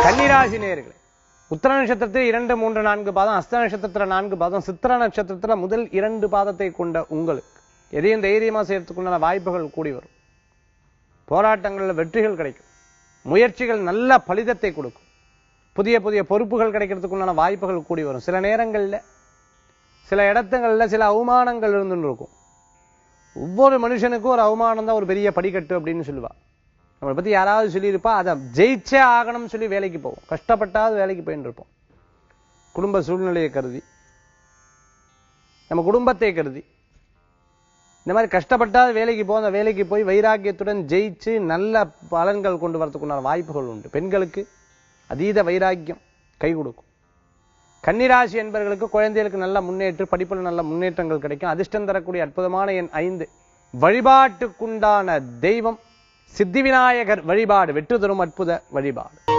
கன்னிராசி நேயர்களே உத்தர நட்சத்திரத்தில் இரண்டு மூன்று நான்கு பாதம் அஸ்த நட்சத்திரத்துல நான்கு பாதம் சித்திர நட்சத்திரத்துல முதல் இரண்டு பாதத்தை கொண்ட உங்களுக்கு எதையும் தைரியமா செய்யறதுக்குண்டான வாய்ப்புகள் கூடி வரும் போராட்டங்கள்ல வெற்றிகள் கிடைக்கும் முயற்சிகள் நல்ல பலிதத்தை கொடுக்கும் புதிய புதிய பொறுப்புகள் கிடைக்கிறதுக்குண்டான வாய்ப்புகள் கூடி வரும் சில நேரங்கள்ல சில இடத்துங்கள்ல சில அவமானங்கள் இருந்துன்னு இருக்கும் ஒவ்வொரு மனுஷனுக்கும் ஒரு அவமானம் தான் ஒரு பெரிய படிக்கட்டு அப்படின்னு சொல்லுவா நம்மளை பத்தி யாராவது சொல்லியிருப்பா அதை ஜெயிச்சே ஆகணும்னு சொல்லி வேலைக்கு போவோம் கஷ்டப்பட்டாவது வேலைக்கு போயின்னு இருப்போம் குடும்ப சூழ்நிலையை கருதி நம்ம குடும்பத்தை கருதி இந்த மாதிரி கஷ்டப்பட்டாவது வேலைக்கு போவோம் அந்த வேலைக்கு போய் வைராக்கியத்துடன் ஜெயிச்சு நல்ல பலன்கள் கொண்டு வரதுக்குண்டான வாய்ப்புகள் உண்டு பெண்களுக்கு அதீத வைராக்கியம் கை கொடுக்கும் கன்னிராசி என்பவர்களுக்கு குழந்தைகளுக்கு நல்ல முன்னேற்றம் படிப்பில் நல்ல முன்னேற்றங்கள் கிடைக்கும் அதிர்ஷ்டம் தரக்கூடிய அற்புதமான எண் ஐந்து வழிபாட்டுக்குண்டான தெய்வம் சித்தி விநாயகர் வழிபாடு வெற்றி தரும் அற்புத வழிபாடு